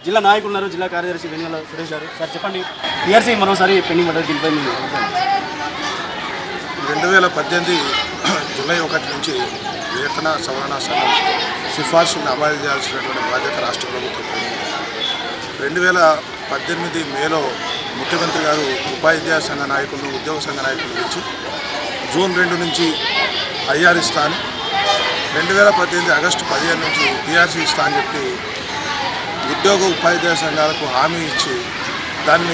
జిల్లా నాయకులు ఉన్నారు జిల్లా కార్యదర్శి వెనుగల సురేష్ గారు సార్ చెప్పండి టీఆర్సీ మరోసారి పెండింగ్ పడ్డది దీనిపై మీ అభిప్రాయం. రెండు వేల పద్దెనిమిది జూలై ఒకటి నుంచి వేతన సవరణ సంఘం సిఫార్సులను అమలు చేయాల్సినటువంటి బాధ్యత రాష్ట్ర ప్రభుత్వం రెండు వేల పద్దెనిమిది మేలో ముఖ్యమంత్రి గారు ఉపాధ్యాయ సంఘ నాయకులను ఉద్యోగ సంఘ నాయకులను పిలిచి జూన్ రెండు నుంచి ఐఆర్ ఇస్తా అని రెండు వేల పద్దెనిమిది ఆగస్టు పదిహేను నుంచి టీఆర్సీ ఇస్తా అని చెప్పి ఉద్యోగ ఉపాధ్యాయ సంఘాలకు హామీ ఇచ్చి దాన్ని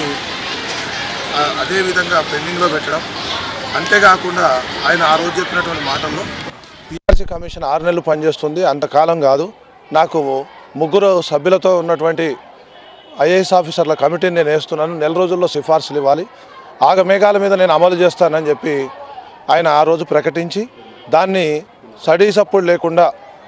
ఆ, అదేవిధంగా పెండింగ్లో పెట్టడం అంతేకాకుండా ఆయన ఆ రోజు చెప్పినటువంటి మాటల్లో పిఆర్సీ కమిషన్ ఆరు నెలలు పనిచేస్తుంది అంతకాలం కాదు నాకు ముగ్గురు సభ్యులతో ఉన్నటువంటి ఐఏఎస్ ఆఫీసర్ల కమిటీని నేను వేస్తున్నాను నెల రోజుల్లో సిఫార్సులు ఇవ్వాలి ఆగ మేఘాల మీద నేను అమలు చేస్తానని చెప్పి ఆయన ఆ రోజు ప్రకటించి దాన్ని సడీ సప్పుడు లేకుండా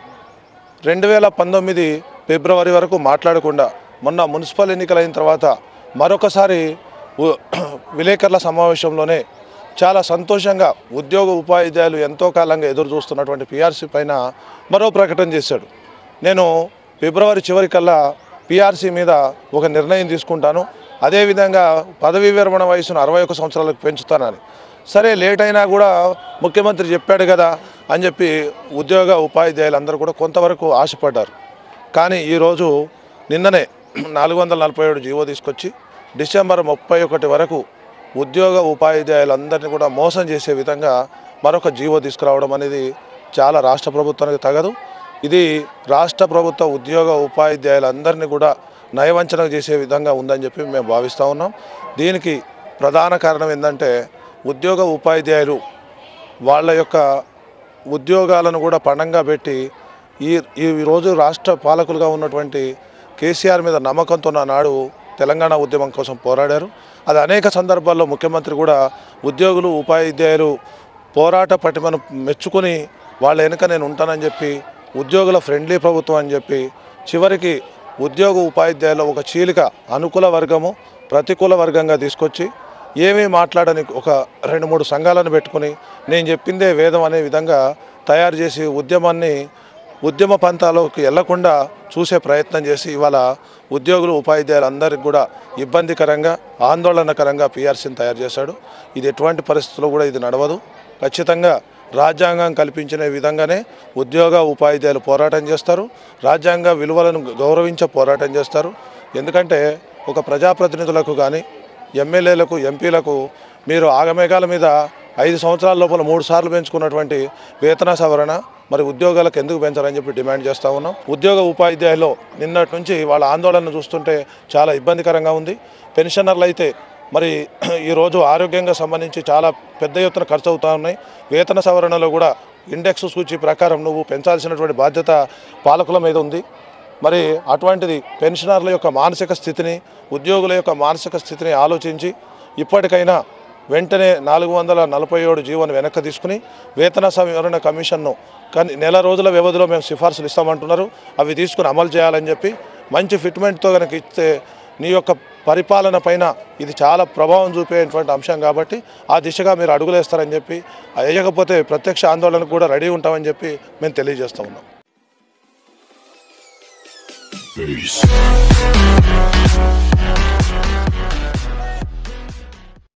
రెండు వేల పంతొమ్మిది ఫిబ్రవరి వరకు మాట్లాడకుండా మొన్న మున్సిపల్ ఎన్నికలైన తర్వాత మరొకసారి ఉ- విలేకరుల సమావేశంలోనే చాలా సంతోషంగా ఉద్యోగ ఉపాధ్యాయులు ఎంతో కాలంగా ఎదురు చూస్తున్నటువంటి పిఆర్సీ పైన మరో ప్రకటన చేశాడు నేను ఫిబ్రవరి చివరికల్లా పిఆర్సీ మీద ఒక నిర్ణయం తీసుకుంటాను అదేవిధంగా పదవీ విరమణ వయసును అరవై ఒక సంవత్సరాలకు పెంచుతానని సరే లేట్ అయినా కూడా ముఖ్యమంత్రి చెప్పాడు కదా అని చెప్పి ఉద్యోగ ఉపాధ్యాయులు అందరూ కూడా కొంతవరకు ఆశపడ్డారు కానీ ఈరోజు నిన్ననే నాలుగు వందల నలభై ఏడు జీవో తీసుకొచ్చి డిసెంబర్ ముప్పై ఒకటి వరకు ఉద్యోగ ఉపాధ్యాయులందరినీ కూడా మోసం చేసే విధంగా మరొక జీవో తీసుకురావడం అనేది చాలా రాష్ట్ర ప్రభుత్వానికి తగదు ఇది రాష్ట్ర ప్రభుత్వ ఉద్యోగ ఉపాధ్యాయులందరినీ కూడా నయవంచన చేసే విధంగా ఉందని చెప్పి మేము భావిస్తూ ఉన్నాం దీనికి ప్రధాన కారణం ఏంటంటే ఉద్యోగ ఉపాధ్యాయులు వాళ్ళ యొక్క ఉద్యోగాలను కూడా పణంగా పెట్టి ఈ ఈ రోజు రాష్ట్ర పాలకులుగా ఉన్నటువంటి కేసీఆర్ మీద నమ్మకంతో నాడు తెలంగాణ ఉద్యమం కోసం పోరాడారు అది అనేక సందర్భాల్లో ముఖ్యమంత్రి కూడా ఉద్యోగులు ఉపాధ్యాయులు పోరాట పటిమను మెచ్చుకొని వాళ్ళ వెనుక నేను ఉంటానని చెప్పి ఉద్యోగుల ఫ్రెండ్లీ ప్రభుత్వం అని చెప్పి చివరికి ఉద్యోగ ఉపాధ్యాయుల ఒక చీలిక అనుకూల వర్గము ప్రతికూల వర్గంగా తీసుకొచ్చి ఏమీ మాట్లాడని ఒక రెండు మూడు సంఘాలను పెట్టుకుని నేను చెప్పిందే వేదం అనే విధంగా తయారు చేసి ఉద్యమాన్ని ఉద్యమ పంతాలోకి వెళ్లకుండా చూసే ప్రయత్నం చేసి ఇవాళ ఉద్యోగులు ఉపాధ్యాయులు అందరికి కూడా ఇబ్బందికరంగా ఆందోళనకరంగా పిఆర్సీని తయారు చేశాడు ఇది ఎటువంటి పరిస్థితుల్లో కూడా ఇది నడవదు ఖచ్చితంగా రాజ్యాంగం కల్పించిన విధంగానే ఉద్యోగ ఉపాధ్యాయులు పోరాటం చేస్తారు రాజ్యాంగ విలువలను గౌరవించే పోరాటం చేస్తారు ఎందుకంటే ఒక ప్రజాప్రతినిధులకు కానీ ఎమ్మెల్యేలకు ఎంపీలకు మీరు ఆగమేఘాల మీద ఐదు సంవత్సరాల లోపల మూడు సార్లు పెంచుకున్నటువంటి వేతన సవరణ మరి ఉద్యోగాలకు ఎందుకు పెంచాలని చెప్పి డిమాండ్ చేస్తూ ఉన్నాం ఉద్యోగ ఉపాధ్యాయులు నిన్నటి నుంచి వాళ్ళ ఆందోళన చూస్తుంటే చాలా ఇబ్బందికరంగా ఉంది పెన్షనర్లు అయితే మరి ఈరోజు ఆరోగ్యంగా సంబంధించి చాలా పెద్ద ఎత్తున ఖర్చు అవుతూ ఉన్నాయి వేతన సవరణలో కూడా ఇండెక్స్ సూచి ప్రకారం నువ్వు పెంచాల్సినటువంటి బాధ్యత పాలకుల మీద ఉంది మరి అటువంటిది పెన్షనర్ల యొక్క మానసిక స్థితిని ఉద్యోగుల యొక్క మానసిక స్థితిని ఆలోచించి ఇప్పటికైనా వెంటనే నాలుగు వందల నలభై ఏడు జీవోను వెనక్కి తీసుకుని వేతన సవరణ కమిషన్ను కానీ నెల రోజుల వ్యవధిలో మేము సిఫార్సులు ఇస్తామంటున్నారు అవి తీసుకుని అమలు చేయాలని చెప్పి మంచి ఫిట్మెంట్తో కనుక ఇస్తే నీ యొక్క పరిపాలన పైన ఇది చాలా ప్రభావం చూపేటువంటి అంశం కాబట్టి ఆ దిశగా మీరు అడుగులేస్తారని చెప్పి వేయకపోతే ప్రత్యక్ష ఆందోళనకు కూడా రెడీ ఉంటామని చెప్పి మేము తెలియజేస్తూ ఉన్నాం Peace.